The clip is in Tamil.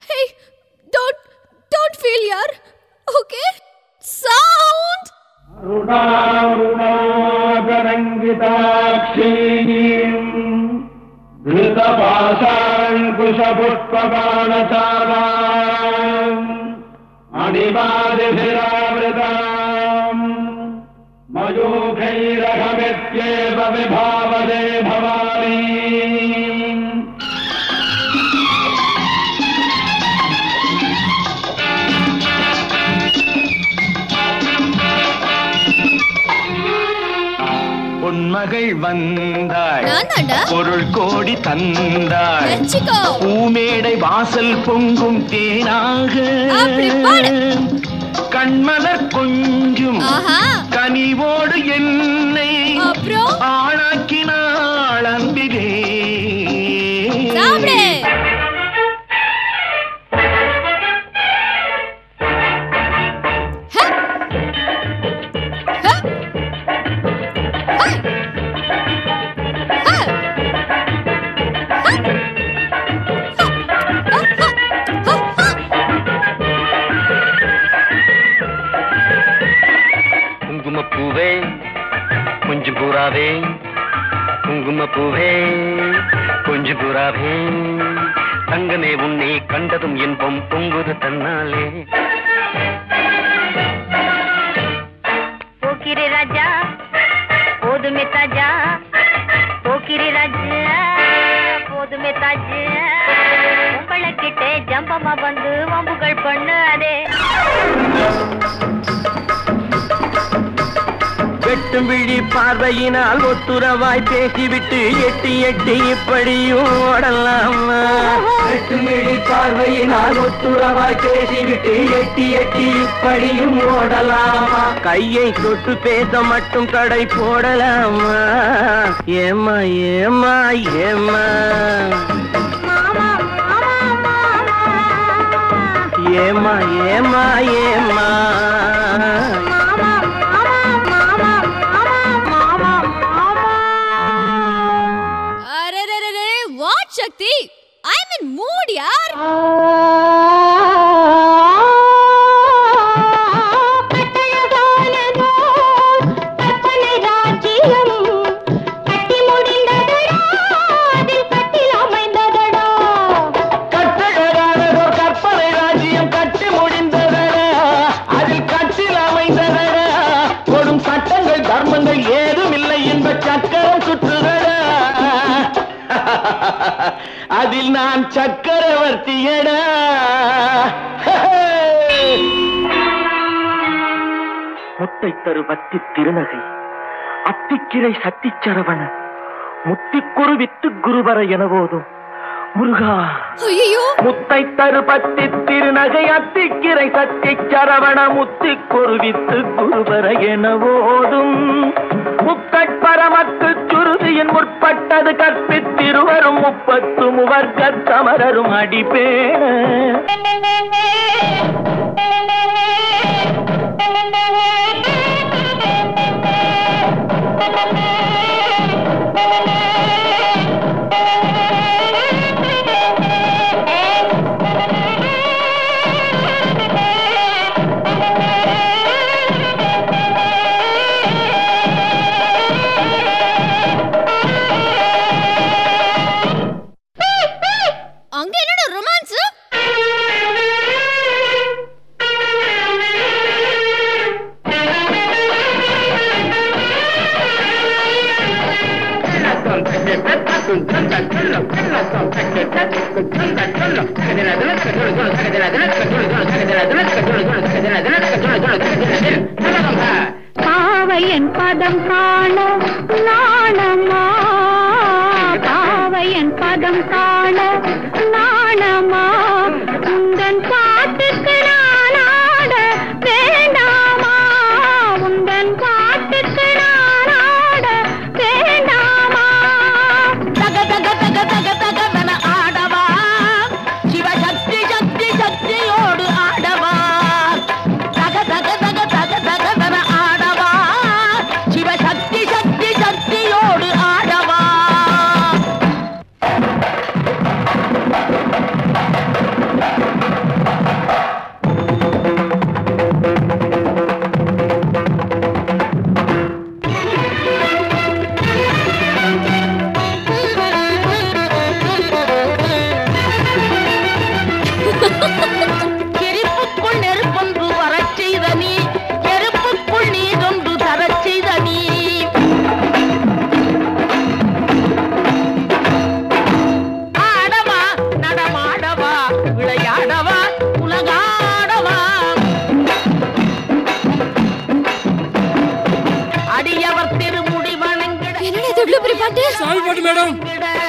Hey, don't don't feel yaar. Okay? Sound. अरुणारुणागरङ्गिताक्षीम् धृतपाशाङ्कुशपुष्पबाणचाराम् अणिमादिभिरावृताम् मयूखैरहमित्येव विभावदे Bhavani பொன்மகள் வந்தாள் நான் தாண்டா. பொருள் கோடி தந்தாள் வச்சுக்கோ. பூமேடை வாசல் பொங்கும் தேனாக அப்படி பாடு. கண்மலர் கொஞ்சும் ஆஹா. கனிவோடு என்னை அப்புறம் ஆளாக்கினாள் அன்பிலே சாப்பிடு. ஹ. ஹ. ஹ. ஹ. குங்குமப்பூவே கொஞ்சம் பூராவே குங்குமப்பூவே கொஞ்சம் பூராவே தங்கமே உன்னை கண்டதும் இன்பம் பொங்குது தன்னாலே போக்கிரி ராஜா போதுமே தாஜா போக்கிரி ராஜா போதுமே தாஜா உங்களை கிட்டே ஜம்பமா வந்து வம்புகள் பண்ணாதே வெட்டும் விழி பார்வையினால் ஒத்துறவாய் பேசிவிட்டு எட்டி எட்டி இப்படியும் ஓடலாமா வெட்டும் விழி பார்வையினால் ஒத்துறவாய் பேசிவிட்டு எட்டி எட்டி இப்படியும் ஓடலாமா கையை தொட்டு பேச மட்டும் தடை போடலாமா ஏமா ஏமா ஏமா ஏமா ஏமா ஏமா அரரரரே, what Sakthi I'm in mood யார் கட்டழகானதோர் கற்பனை ராஜ்யம் கட்டி முடிந்ததடா அதில் கட்டில் அமைந்ததடா கொடும் சட்டங்கள் தர்மங்கள் ஏதும் இல்லை என்ப சக்கரம் சுற்றுதடா அதில் நான் சக்கரவர்த்தியடா முத்தை தரு பத்தி திருநகை அத்திக்கிரை சத்திச்சரவண முத்திக்குரு வித்து குருவர என போதும் முருகா ஐயோ முத்தை தருபத்தி திருநகை அத்திக்கிரை சத்தி சரவண முத்தி குருவித்து குருவர என ஓதும் முக்கட்பரமக்கு சுருதியின் முற்பட்டது கற்பித்திருவரும் முப்பத்து முவர்க்க சமரரும் அடிப்பேண அங்க என்னோட ரொமான்ஸ் பாவையன் பதம் காண நாணமா பாவையன் பதம் காண நாணமா உந்தன் பாட்டுக்கு நான் ஆட வேண்டாமா உந்தன் பாட்டுக்கு நான் ஆட வேண்டாமா தக தக தக தக தகவன ஆடவா சிவசக்தி சக்தி சக்தியோடு ஆடவா தக தக தக தக தகவன ஆடவா சிவசக்தி சக்தி சக்தியோடு ஆடவா விளையாடவா உலகாடவா அடியவர் திருமுடி வணங்கிட என்னடா இது இவ்வளவு பெரிய பாட்டு சாமி பாட்டு மேடம் வணங்கிட